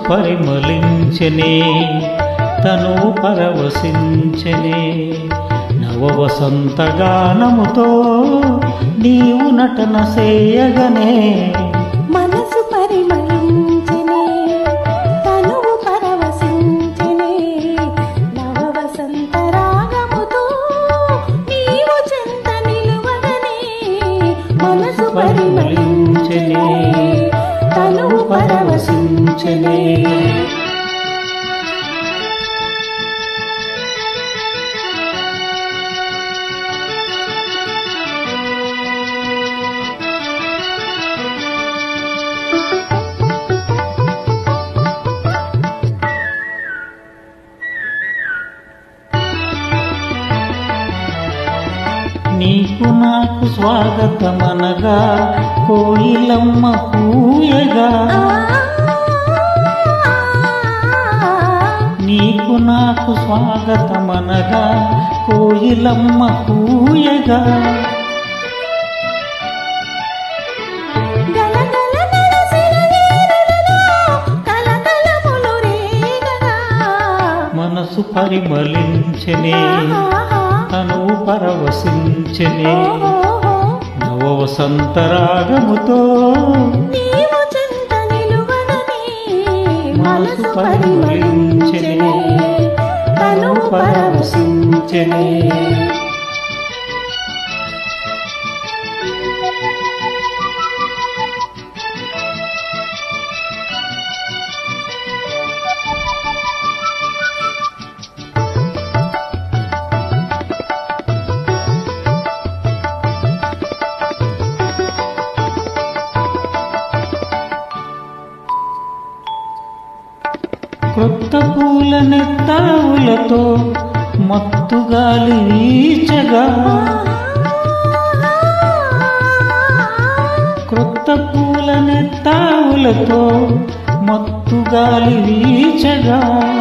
పరిమళించనే తను పరవశించనే నవవసంత గానముతో నీవు నటన చేయగనే మనసు పరిమళించనే తనువు పరవశించనే నవ వసంత రాగముతో నీవు చెంత నిలువగనే మనసు పరిమళించనే తనువు పరవశించనే నీకు నాకు స్వాగతమనగా కోయిలమ్మ పూయగా నీకు నాకు స్వాగతమనగా కోయిలమ్మ పూయగా గలగల నలసిన నీరులలో కలకలములు రేగగా మనసు పరిమళించనే తను పరవశించనే ఓహో నవవసంత రాగముతో నీవు చెంత నిలువగనే మనసు పరిమళించనే తను పరవశించనే క్రొత్త పూల నెత్తావులతో మత్తు గాలి వీచగా క్రొత్త పూల నెత్తావులతో మత్తు గాలి వీచగా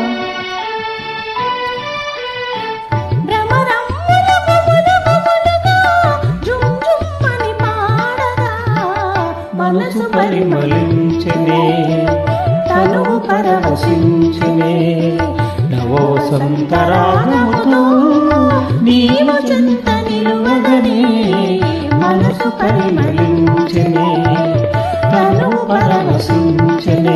భ్రమరమ్ముల గుబులు గుబులుగా జుమ్ జుమ్మని పాడగా మనసు పరిమళించనే తనువు పరవశించనే నవవసంత రాగముతో నీవు చెంత నిలువగనే మనసు పరిమళించనే తనువు పరవశించనే